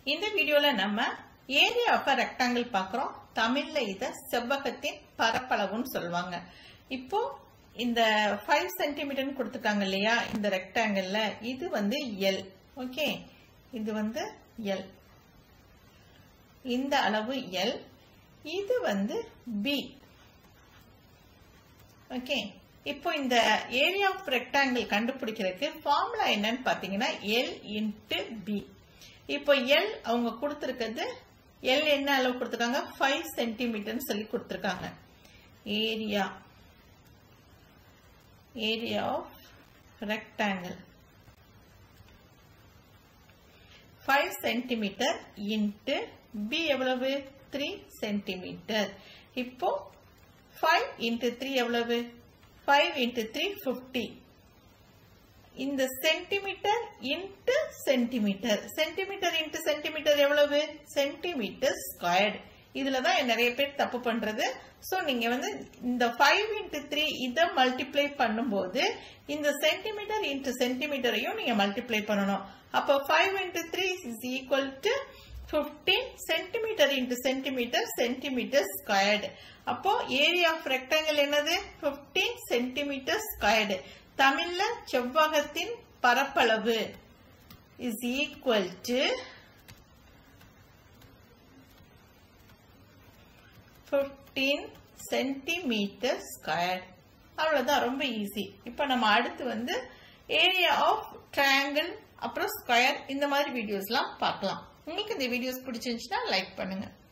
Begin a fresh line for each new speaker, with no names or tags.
இந்த வீடியோல நம்ம ஏரியா ஆஃப் ரெக்டாங்கிள் பார்க்குறோம் தமிழ்ல இத செவ்வகத்தின் பரப்பளவுன்னு சொல்லுவாங்க இப்போ இந்த ஃபைவ் சென்டிமீட்டர்னு கொடுத்துருக்காங்க இல்லையா இந்த ரெக்டாங்கிள்ல இது வந்து எல் ஓகே இது வந்து எல் இந்த அளவு எல் இது வந்து பி ஓகே இப்போ இந்த ஏரியா ஆஃப் ரெக்டாங்கிள் கண்டுபிடிக்கிறதுக்கு ஃபார்முலா என்னன்னு பார்த்தீங்கன்னா எல் இன்ட்டு பி இப்போ எல் அவங்க கொடுத்துருக்கிறது எல் என்ன அளவு கொடுத்துருக்காங்க ஃபைவ் சென்டிமீட்டர்னு சொல்லி கொடுத்துருக்காங்க area area of rectangle five centimetre into B எவ்வளவு த்ரீ சென்டிமீட்டர் இப்போ ஃபைவ் இன்ட்டு த்ரீ எவ்வளவு ஃபைவ் இன்ட்டு த்ரீ ஃபிஃப்டி இந்த centimetre into centimetre centimetre into centimetre எவ்வளவு சென்டிமீட்டர் ஸ்கொயர்டு இதுல தான் நிறைய பேர் தப்பு பண்றது ஸோ நீங்க வந்து இந்த ஃபைவ் இன்ட்டு த்ரீ இதை மல்டிப்ளை பண்ணும்போது இந்த சென்டிமீட்டர் இன்ட்டு சென்டிமீட்டரையும் நீங்க மல்டிப்ளை பண்ணணும் அப்போ five into three is equal to fifteen centimetre into centimetre centimetre squared அப்போ ஏரியா ஆஃப் ரெக்டாங்கிள் என்னது ஃபிஃப்டீன் சென்டிமீட்டர் ஸ்கொயர்டு தமிழ்ல செவ்வகத்தின் பரப்பளவு is equal to fifteen centimetre squared அவ்வளோதான் ரொம்ப ஈஸி இப்போ நம்ம அடுத்து வந்து ஏரியா ஆஃப் ட்ரையாங்கிள் அப்புறம் ஸ்கொயர் இந்த மாதிரி வீடியோஸ்லாம் பார்க்கலாம் உங்களுக்கு இந்த வீடியோஸ் பிடிச்சிருந்துச்சுன்னா லைக் பண்ணுங்கள்